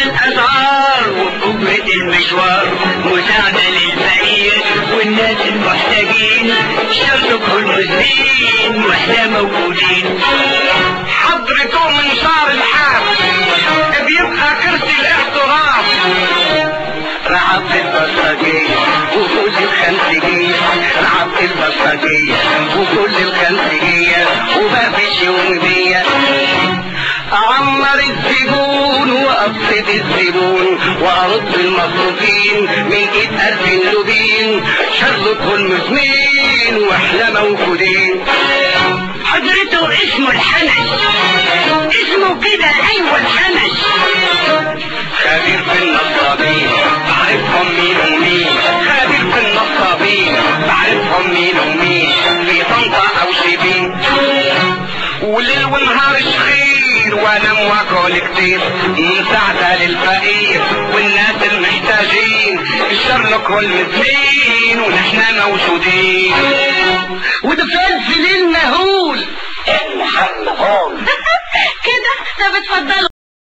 الاسعار وبكبرة المشوار مساعدة للفقير والناس المحتاجين شرطكم المسلمين واحنا موجودين حضرته من شهر الحام بيبقى كرسي الاحترام رعب البصرجية وكل الخمسجية رعب البصرجية وكل الخمسجية وما فيش يوم بيا أعمر الزبون وأبسط الزبون وأرد المصروفين من إيد ألف اللبين شرط المسمين وإحنا موجودين حضرته اسمه الحنش اسمه كده أيوة الحنش خبير في النصابين بعرفهم مين ومين خبير في النصابين بعرفهم مين ومين في طنطا او شبين وليل ونهار شخير وانا مواكل كتير مساعدة للفقير والناس المحتاجين الشرلك والمسلمين ونحن موجودين وده فاز في ليل مهول